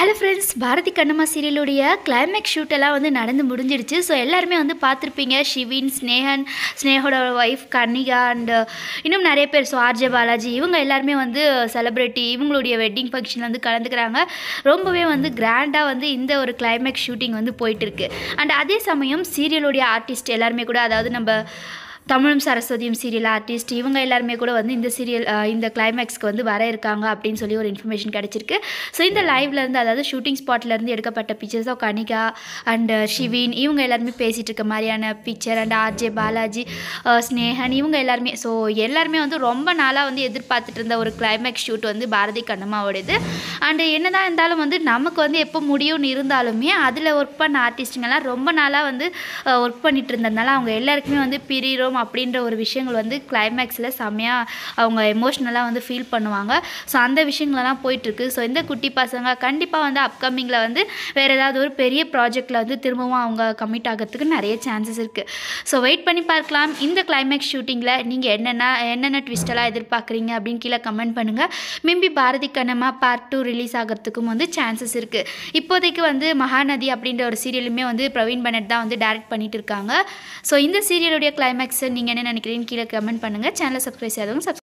hello friends Bharathi Kannamma சீரியலுடைய climax shoot எல்லாம் வந்து நடந்து முடிஞ்சிடுச்சு ஸோ எல்லாருமே வந்து பார்த்துருப்பீங்க ஷிவின் ஸ்னேகன் ஸ்னேகோட ஒய்ஃப் கன்னிகா அண்ட் இன்னும் நிறைய பேர் ஸோ ஆர்ஜே பாலாஜி இவங்க எல்லாருமே வந்து செலிப்ரிட்டி இவங்களுடைய வெட்டிங் ஃபங்க்ஷன் வந்து கலந்துக்கிறாங்க ரொம்பவே வந்து கிராண்டாக வந்து இந்த ஒரு கிளைமேக்ஸ் ஷூட்டிங் வந்து போயிட்டுருக்கு அண்ட் அதே சமயம் சீரியலுடைய ஆர்டிஸ்ட் எல்லாருமே கூட அதாவது நம்ம தமிழும் சரஸ்வதியும் சீரியல் ஆர்டிஸ்ட் இவங்க எல்லாருமே கூட வந்து இந்த சீரியல் இந்த கிளைமேக்ஸ்க்கு வந்து வர இருக்காங்க அப்படின்னு சொல்லி ஒரு இன்ஃபர்மேஷன் கிடச்சிருக்கு ஸோ இந்த லைவ்லேருந்து அதாவது ஷூட்டிங் ஸ்பாட்லேருந்து எடுக்கப்பட்ட pictures of Kanika and Shivin இவங்க எல்லாருமே பேசிகிட்டு இருக்க மாதிரியான picture and RJ Balaji uh, Snehan இவங்க எல்லாருமே ஸோ எல்லாருமே வந்து ரொம்ப நாளாக வந்து எதிர்பார்த்துட்டு இருந்த ஒரு கிளைமேக்ஸ் ஷூட் வந்து பாரதி கண்ணம்மாவோடது அண்டு என்னதான் இருந்தாலும் வந்து நமக்கு வந்து எப்போ முடியும்னு இருந்தாலுமே அதில் ஒர்க் பண்ண ஆர்டிஸ்ட்டுங்கெல்லாம் ரொம்ப நாளாக வந்து ஒர்க் பண்ணிட்டு இருந்ததுனால அவங்க எல்லாருக்குமே வந்து பிரிகிறோம் அப்படின்ற ஒரு விஷயங்கள் வந்து கிளைமேக்ஸில் செம்மையாக அவங்க எமோஷ்னலாக வந்து ஃபீல் பண்ணுவாங்க ஸோ அந்த விஷயங்களெல்லாம் போயிட்டுருக்கு ஸோ இந்த குட்டி பசங்க கண்டிப்பாக வந்து அப்கமிங்கில் வந்து வேறு ஏதாவது ஒரு பெரிய ப்ராஜெக்டில் வந்து திரும்பவும் அவங்க கமிட் ஆகிறதுக்கு நிறைய சான்சஸ் இருக்குது ஸோ வெயிட் பண்ணி பார்க்கலாம் இந்த கிளைமேக்ஸ் ஷூட்டிங்கில் நீங்கள் என்னென்ன என்னென்ன ட்விஸ்டெல்லாம் எதிர்பார்க்குறீங்க அப்படின்னு கீழே கமெண்ட் பண்ணுங்கள் maybe Bharathi Kannamma part two release ஆகிறதுக்கும் வந்து சான்சஸ் இருக்குது இப்போதைக்கு வந்து மகாநதி அப்படின்ற ஒரு சீரியலுமே வந்து பிரவீன் பனட் தான் வந்து டைரக்ட் பண்ணிட்டு இருக்காங்க ஸோ இந்த சீரியலுடைய கிளைமேக்ஸை நீங்கள் என்ன நினைக்கிறீங்கன்னு கீழே கமெண்ட் பண்ணுங்கள் சேனலை சப்ஸ்கிரைப் செய்யாதவங்க சப்ஸ்கிரைப்